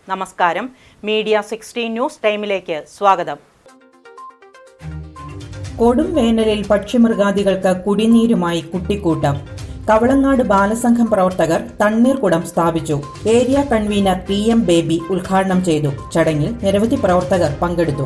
നമസ്കാരം media sixteen news ടൈമിലേക്ക് സ്വാഗതം കൊടും വേനലിൽ പക്ഷിമൃഗാദികൾക്ക് കുടിനീരുമായി കുട്ടിക്കൂട്ടം കവളങ്ങാട് ബാലസംഘം പ്രവർത്തകർ തണ്ണീർക്കുടം സ്ഥാപിച്ചു area convener P M Baby ഉദ്ഘാടനം ചെയ്തു ചടങ്ങിൽ നിരവധി പ്രവർത്തകർ പങ്കെടുത്തു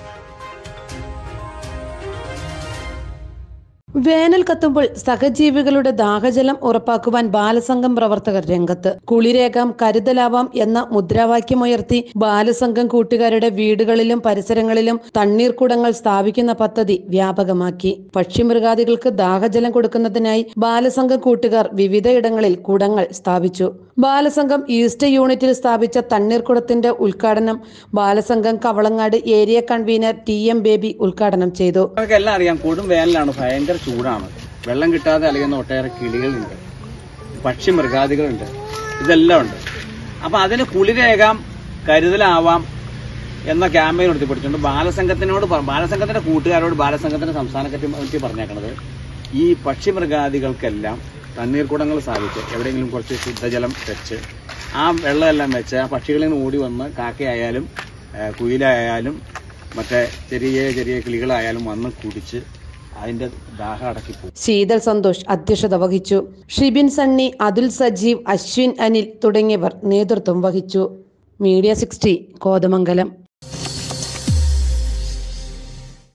വേനൽ കത്തുമ്പോൾ സഹജീവികളുടെ ദാഹജലം ഉറപ്പാക്കുവാൻ ബാലസംഘം പ്രവർത്തകർ രംഗത്ത് കുളിരേകാം കരുതലാവാം എന്ന മുദ്രാവാക്യമുയർത്തി ബാലസംഘം കൂട്ടുകാരുടെ വീടുകളിലും പരിസരങ്ങളിലും തണ്ണീർക്കുടങ്ങൾ സ്ഥാപിക്കുന്ന പദ്ധതി വ്യാപകമാക്കി പക്ഷിമൃഗാദികൾക്ക് ദാഹജലം കൊടുക്കുന്നതിനായി ബാലസംഘം കൂട്ടുകാർ വിവിധയിടങ്ങളിൽ കുടങ്ങൾ സ്ഥാപിച്ചു ബാലസംഘം ഈസ്റ്റ് യൂണിറ്റിൽ സ്ഥാപിച്ച തണ്ണീർക്കുടത്തിന്റെ ഉദ്ഘാടനം Balasangham Kavalangad area convener T M Baby ഉദ്ഘാടനം ചെയ്തു നമുക്ക് എല്ലാം അറിയാം കൊടും വേനലാണ് ഭയങ്കര ചൂടാണ് വെള്ളം കിട്ടാതെ അലയുന്ന ഒട്ടേറെ കിളികളുണ്ട് പക്ഷി മൃഗാദികളുണ്ട് ഇതെല്ലാം ഉണ്ട് അപ്പൊ അതിന് കുളിരേകാം കരുതലാവാം എന്ന ക്യാമ്പയിൻ എടുത്തിപ്പിടിച്ചുകൊണ്ട് ബാലസംഘത്തിനോട് പ- ബാലസംഘത്തിന്റെ കൂട്ടുകാരോട് ബാലസംഘത്തിന്റെ സംസ്ഥാന കമ്മിറ്റി പറഞ്ഞേക്കണത് ഈ പക്ഷി മൃഗാദികൾക്കെല്ലാം തണ്ണീർക്കുടങ്ങൾ സ്ഥാപിച്ച് എവിടെയെങ്കിലും കുറച്ച് ശുദ്ധജലം വെച്ച് ആ വെള്ളമെല്ലാം വെച്ച് ആ പക്ഷികളിൽ നിന്ന് ഓടി വന്ന് കാക്കയായാലും ഏഹ് കുയിലായാലും മറ്റേ ചെറിയ ചെറിയ കിളികളായാലും വന്ന് കുടിച്ച് അതിന്റെ ദാഹം അടക്കി പോകും ശീതൽ സന്തോഷ് അധ്യക്ഷത വഹിച്ചു ഷിബിൻ സണ്ണി അതുൽ സജീവ് അശ്വിൻ അനിൽ തുടങ്ങിയവർ നേതൃത്വം വഹിച്ചു മീഡിയ സിക്സ്റ്റി കോതമംഗലം